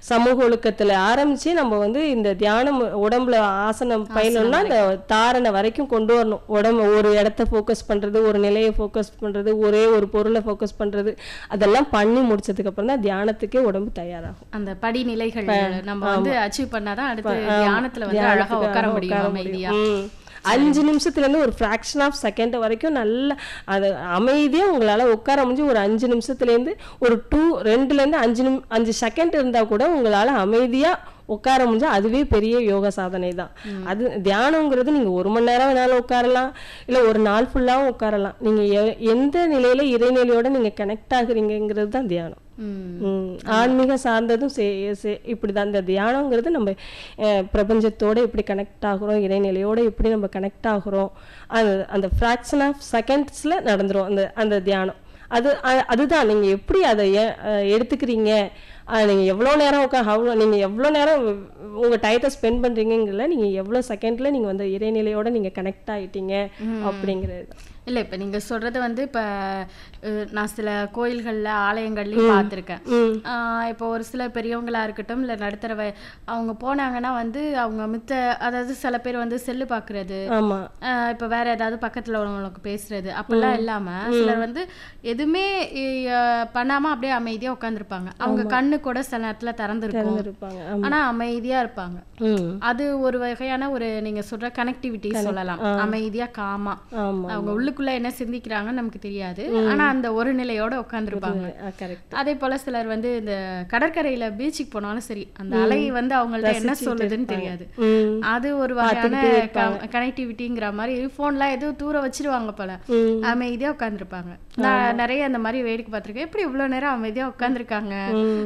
சமூக ஒழுக்கத்துல ஆரம்பிச்சு நம்ம வந்து இந்த தியானம் உடம்புல ஆசனம் பயிலணும்னா இந்த தாரணை வரைக்கும் கொண்டு வரணும் உடம்பு ஒரு இடத்த ஃபோக்கஸ் பண்றது ஒரு நிலையை ஃபோக்கஸ் பண்றது ஒரே ஒரு பொருளை ஃபோக்கஸ் பண்றது அதெல்லாம் பண்ணி முடிச்சதுக்கு அப்புறம் தான் தியானத்துக்கே உடம்பு தயாராகும் அந்த படிநிலைகள் நம்ம வந்து அச்சீவ் பண்ணாதான் அடுத்து தியானத்துல வந்து அழகா தியானத்துக்கு உட்கார அழகா முடியும் உட்கார அமைதியா ம். அஞ்சு நிமிஷத்துல இருந்து ஒரு ஃப்ராக்ஷன் ஆஃப் செகண்ட் வரைக்கும் நல்ல அது அமைதியா உங்களால உட்கார முடிஞ்சு ஒரு அஞ்சு நிமிஷத்துல இருந்து ஒரு டூ ரெண்டுல இருந்து அஞ்சு நிமி அஞ்சு செகண்ட் இருந்தா கூட உங்களால அமைதியா உட்கார முடிஞ்சா அதுவே பெரிய யோக சாதனை தான் அது தியானங்கிறது நீங்க ஒரு மணி நேரம் வேணாலும் உட்காரலாம் இல்ல ஒரு நாள் ஃபுல்லாவும் உட்காரலாம் நீங்க எ- எந்த நிலையில இறைநிலையோட நீங்க கனெக்ட் ஆகுறீங்கிறது தான் தியானம் ம். ம், ஆன்மீக சார்ந்ததும் சே- சே- இப்படிதான் இந்த தியானங்கிறது நம்ம அஹ், பிரபஞ்சத்தோட எப்படி கனெக்ட் ஆகுறோம் இறைநிலையோட எப்படி நம்ம கனெக்ட் ஆகுறோம் அந்த அந்த ஃப்ராக்ஷன் ஆஃப் செகண்ட்ஸ்ல நடந்துரும் அந்த அந்த தியானம் அது அ- அதுதான் நீங்க எப்படி அதை ஏ- அஹ், எடுத்துக்கிறீங்க அஹ், நீங்க எவ்வளவு நேரம் உட்கா அவ்வளோ நீங்க எவ்வளவு நேரம் உங்க டயத்தை ஸ்பெண்ட் பண்றீங்கங்கல நீங்க எவ்வளவு செகண்ட்ல நீங்க வந்து இறைநிலையோட நீங்க கனெக்ட் ஆயிட்டீங்க அப்படிங்கிறது தான். இல்ல இப்ப நீங்க சொல்றது வந்து இப்ப அஹ், நான் சில கோயில்கள்ல ஆலயங்கள்லயும் பார்த்திருக்கேன் ம் ஆஹ் இப்போ ஒரு சில பெரியவங்களா இருக்கட்டும் இல்ல நடுத்தர வய- அவங்க போனாங்கன்னா வந்து அவங்க மித்த அதாவது சில பேர் வந்து செல்லு பாக்குறது ஆமா ஆஹ் இப்ப வேற ஏதாவது பக்கத்துல உள்ளவங்களுக்கு பேசுறது அப்படிலாம் இல்லாம சிலர் வந்து எதுவுமே அஹ், பண்ணாம அப்படியே அமைதியா உட்காந்துருப்பாங்க அவங்க கண்ணு கூட சில நேரத்துல திறந்திருக்கும் இருப்பாங்க ஆமா ஆனா அமைதியா இருப்பாங்க ம் அது ஒரு வகையான ஒரு நீங்க சொல்ற கனெக்டிவிட்டி சொல்லலாம் அமைதியா காமா ஆமா அவங்க உள்ளுக்குள்ள என்ன சிந்திக்கிறாங்கன்னு நமக்கு தெரியாது ஆனா அந்த ஒரு நிலையோட உட்காந்துருப்பாங்க கரெக்ட் அதே போல சிலர் வந்து இந்த கடற்கரையில பீச்சுக்கு போனாலும் சரி அந்த அலை வந்து அவங்கள்ட்ட என்ன சொல்லுதுன்னு தெரியாது ம் அது ஒரு வகையான கனெக்டிவிட்டிங்கிற மாதிரி போன்லாம் எதுவும் தூர வச்சிருவாங்க போல ம். அமைதியா உட்காந்துருப்பாங்க நான் நிறைய அந்த மாதிரி வேடிக்கை பார்த்திருக்கேன் எப்படி இவ்வளவு நேரம் அமைதியா உட்காந்துருக்காங்க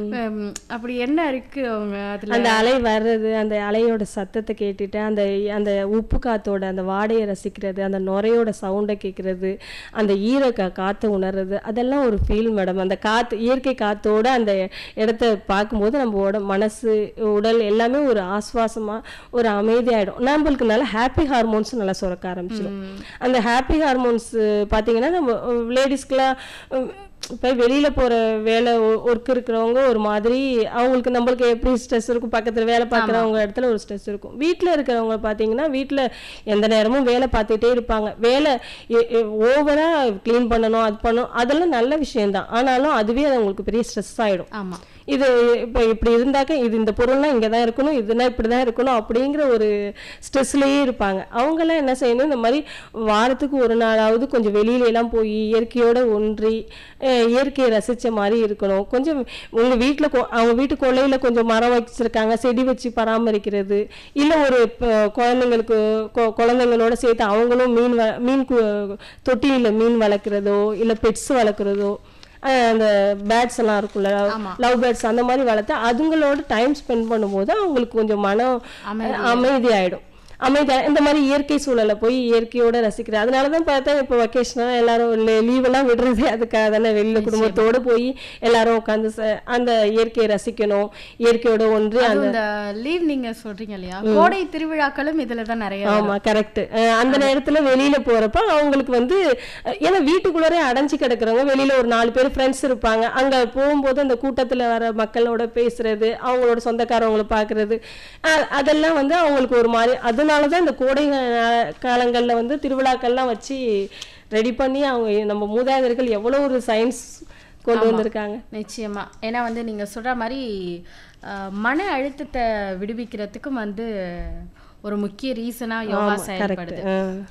அப்படி என்ன இருக்கு அவங்க அதுல அந்த அலை வர்றது அந்த அலையோட சத்தத்தை கேட்டுட்டு அந்த அந்த உப்பு காத்தோட அந்த வாடையை ரசிக்கிறது அந்த நுரையோட சவுண்டை கேட்கறது அந்த ஈர கா காற்றை உணர்றது அதெல்லாம் ஒரு ஃபீல் மேடம் அந்த காத்து இயற்கை காத்தோட அந்த இடத்த பார்க்கும்போது நம்ம உட மனசு உடல் எல்லாமே ஒரு ஆஸ்வாசமா ஒரு அமைதியாயிடும் நம்மளுக்கு நல்ல ஹாப்பி ஹார்மோன்ஸ் நல்லா சுரக்க ஆரம்பிச்சிடும் அந்த ஹாப்பி ஹார்மோன்ஸ் பார்த்தீங்கன்னா நம்ம லேடிஸ்க்கெலாம் இப்போ வெளியில் போகிற வேலை ஒர்க் இருக்கிறவங்க ஒரு மாதிரி அவங்களுக்கு நம்மளுக்கு எப்படி ஸ்ட்ரெஸ் இருக்கும் பக்கத்தில் வேலை பார்க்குறவங்க இடத்துல ஒரு ஸ்ட்ரெஸ் இருக்கும் வீட்டில் இருக்கிறவங்க பார்த்தீங்கன்னா வீட்டில் எந்த நேரமும் வேலை பார்த்துட்டே இருப்பாங்க வேலை ஓவராக க்ளீன் பண்ணணும் அது பண்ணணும் அதெல்லாம் நல்ல விஷயம்தான் ஆனாலும் அதுவே அது அவங்களுக்கு பெரிய ஸ்ட்ரெஸ் ஆகிடும் ஆமா இது இப்போ இப்படி இருந்தாக்க இது இந்த பொருள்லாம் இங்கே தான் இருக்கணும் இதுனா இப்படி தான் இருக்கணும் அப்படிங்கிற ஒரு ஸ்ட்ரெஸ்லேயே இருப்பாங்க அவங்கெல்லாம் என்ன செய்யணும் இந்த மாதிரி வாரத்துக்கு ஒரு நாளாவது கொஞ்சம் வெளியில எல்லாம் போய் இயற்கையோட ஒன்றி அஹ், இயற்கையை ரசிச்ச மாதிரி இருக்கணும் கொஞ்சம் உங்க வீட்டில் அவங்க வீட்டு கொல்லையில கொஞ்சம் மரம் வச்சிருக்காங்க செடி வச்சு பராமரிக்கிறது இல்லை ஒரு இப்போ குழந்தைங்களுக்கு கொ- குழந்தைங்களோட சேர்த்து அவங்களும் மீன் வ மீன் கு- தொட்டியில மீன் வளர்க்குறதோ இல்லை பெட்ஸ் வளர்க்குறதோ அஹ் அந்த பேட்ஸ் எல்லாம் இருக்குல்ல லவ் பேர்ட்ஸ் அந்த மாதிரி வளர்த்து அதுங்களோட டைம் ஸ்பெண்ட் பண்ணும்போது அவங்களுக்கு கொஞ்சம் மனம் அமைதி ஆயிடும் அமைதி இந்த மாதிரி இயற்கை சூழல்ல போய் இயற்கையோட ரசிக்கிறது அதனால தான் பார்த்தா இப்போ வெக்கேஷனாக எல்லாரும் லீவ் எல்லாம் விடுறதே அதுக்காக தானே வெளியில குடும்பத்தோட போய் எல்லாரும் உட்காந்து அந்த இயற்கையை ரசிக்கணும் இயற்கையோட ஒன்று அதுவும் இந்த லீவ் நீங்க சொல்றீங்க இல்லையா கோடை திருவிழாக்களும் இதுல தான் நிறைய ஆமா கரெக்ட் அந்த நேரத்துல வெளியில போறப்ப அவங்களுக்கு வந்து அஹ், ஏன்னா வீட்டுக்குள்ளரே அடைஞ்சு கிடக்குறவங்க வெளியில ஒரு நாலு பேர் ஃப்ரெண்ட்ஸ் இருப்பாங்க அங்க போகும்போது அந்த கூட்டத்துல வர மக்களோட பேசுறது அவங்களோட சொந்தக்காரவங்களை பாக்குறது அஹ், அதெல்லாம் வந்து அவங்களுக்கு ஒரு மாதிரி அதனாலதான் இந்த கோடை கா- காலங்கள்ல வந்து திருவிழாக்கள்லாம் வச்சு ரெடி பண்ணி அவங்க நம்ம மூதாதையர்கள் எவ்வளவு ஒரு சயின்ஸ் கொண்டு வந்திருக்காங்க நிச்சயமா ஏன்னா வந்து நீங்க சொல்ற மாதிரி அஹ், மன அழுத்தத்தை விடுவிக்கிறதுக்கும் வந்து ஒரு முக்கிய ரீசனா யோகா செயல்படுது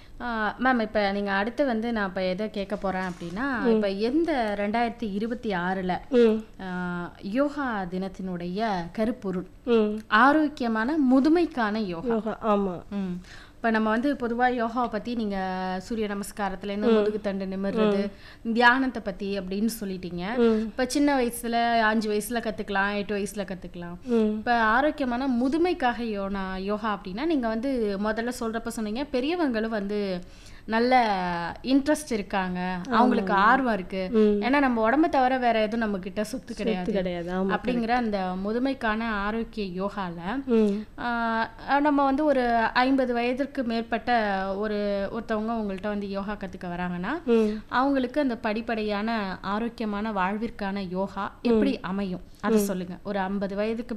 மேம் இப்போ நீங்க அடுத்து வந்து நான் இப்போ எதை கேட்க போறேன் அப்படின்னா இப்போ எந்த ரெண்டாயிரத்தி இருபத்தி ஆறுல ம் அஹ், யோகா தினத்தினுடைய கருப்பொருள் ம் ஆரோக்கியமான முதுமைக்கான யோகா யோகா ஆமா ம் இப்போ நம்ம வந்து பொதுவாக யோகாவை பற்றி நீங்கள் சூரிய நமஸ்காரத்துலேருந்து முதுகு தண்டு நிமிர்றது தியானத்தை பற்றி அப்படின்னு சொல்லிட்டீங்க இப்போ சின்ன வயசுல அஞ்சு வயசுல கற்றுக்கலாம் எட்டு வயசுல கற்றுக்கலாம் ம் இப்போ ஆரோக்கியமான முதுமைக்காக யோனா யோகா அப்படின்னா நீங்கள் வந்து முதல்ல சொல்கிறப்ப சொன்னீங்க பெரியவங்களும் வந்து நல்ல இன்ட்ரெஸ்ட் இருக்காங்க அவங்களுக்கு ஆர்வம் இருக்கு ஏன்னா நம்ம உடம்ப தவிர வேற எதுவும் நம்ம கிட்ட சொத்து கிடையாது கிடையாது ஆமா அப்படிங்கிற அந்த முதுமைக்கான ஆரோக்கிய யோகால ம் ஆஹ் நம்ம வந்து ஒரு ஐம்பது வயதிற்கு மேற்பட்ட ஒரு ஒருத்தவங்க உங்கள்கிட்ட வந்து யோகா கற்றுக்க வராங்கன்னா ம் அவங்களுக்கு அந்த படிப்படியான ஆரோக்கியமான வாழ்விற்கான யோகா எப்படி அமையும் அது சொல்லுங்க ஒரு ஐம்பது வயதுக்கு